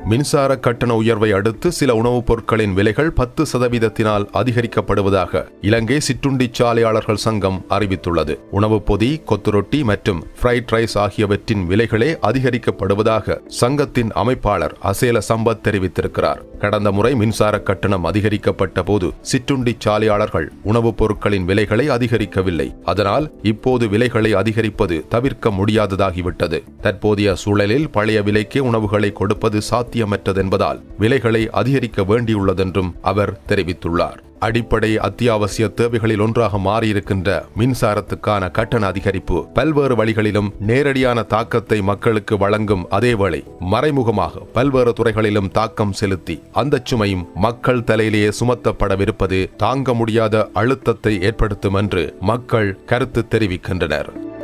மின்சார கட்டண உயர்வை அடுத்து சில உணவுப் பொருட்களின் விலைகள் பத்து சதவீதத்தினால் அதிகரிக்கப்படுவதாக இலங்கை சிற்றுண்டி சாலையாளர்கள் சங்கம் அறிவித்துள்ளது உணவுப் பொதி கொத்து ரொட்டி மற்றும் ஃப்ரைட் ரைஸ் ஆகியவற்றின் விலைகளே அதிகரிக்கப்படுவதாக சங்கத்தின் அமைப்பாளர் அசேல சம்பத் தெரிவித்திருக்கிறார் கடந்த முறை மின்சார கட்டணம் அதிகரிக்கப்பட்ட போது சிற்றுண்டி சாலையாளர்கள் உணவுப் பொருட்களின் விலைகளை அதிகரிக்கவில்லை அதனால் இப்போது விலைகளை அதிகரிப்பது தவிர்க்க முடியாததாகிவிட்டது தற்போதைய சூழலில் பழைய விலைக்கே உணவுகளை கொடுப்பது சாத்தியமற்றதென்பதால் விலைகளை அதிகரிக்க வேண்டியுள்ளதென்றும் அவர் தெரிவித்துள்ளார் அடிப்படை அத்தியாவசிய தேவைகளில் ஒன்றாக மாறியிருக்கின்ற மின்சாரத்துக்கான கட்டண அதிகரிப்பு பல்வேறு வழிகளிலும் நேரடியான தாக்கத்தை மக்களுக்கு வழங்கும் அதேவேளை மறைமுகமாக பல்வேறு துறைகளிலும் தாக்கம் செலுத்தி அந்த சுமையும் மக்கள் தலையிலேயே சுமத்தப்படவிருப்பது தாங்க முடியாத அழுத்தத்தை ஏற்படுத்தும் என்று மக்கள் கருத்து தெரிவிக்கின்றனர்